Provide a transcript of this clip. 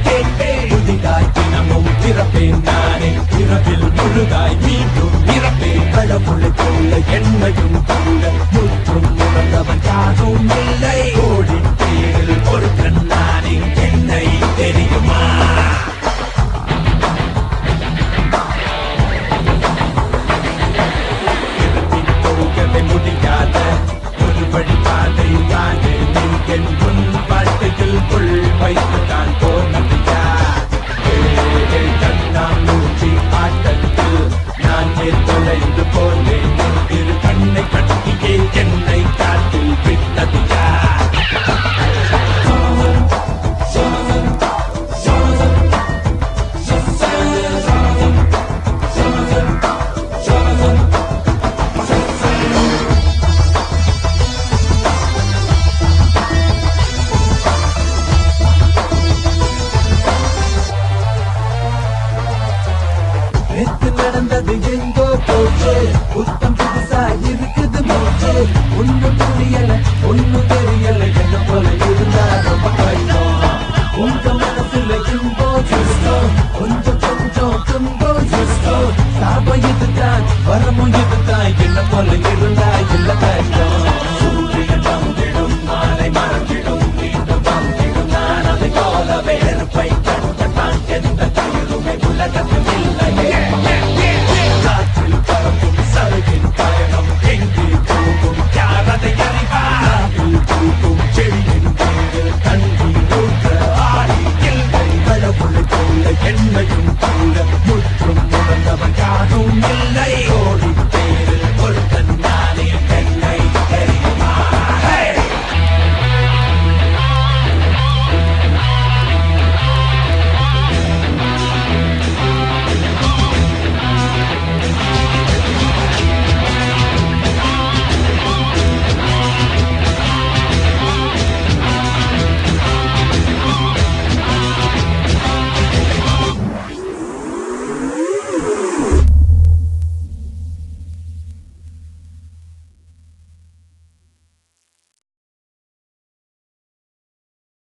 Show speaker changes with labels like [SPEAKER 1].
[SPEAKER 1] கேட்பேன் புதிதாய் தினமும் பிறப்பேன் நானே இரவில் முழுதாய் மீண்டும் பிறப்பேன் கடவுளை போல என்னையும் கூட முற்றும் உணர்ந்தவன் யாரும் இல்லை கோடி பேரில் ஒரு நானே என்னை தெரியுமா இருட்டில் போகவே முடியாத ஒரு வழிபாதை தானே நீ என் உன் வாழ்க்கையில் உள் வைத்து தான் போனது யார் ஏழை கண்ணாமூச்சி ஆட்டத்தில் நான் ஏன் தொலைந்து போனேன் என் இரு கண்ணை கட்டியே என்னை காட்டில் விட்டது யார் நேத்து நடந்தது எங்கோ போச்சு புத்தம் புதுசா இருக்குது மூச்சு ஒண்ணும் புரியல ஒண்ணும் தெரியல என்ன போல இருந்தா ரொம்ப கஷ்டம் உங்க மனசுல இம்போ சிஸ்டம் கொஞ்சம் கொஞ்சம் துன்போ சிஸ்டம் சாபம் இதுதான் வரமும் இதுதான் என்ன போல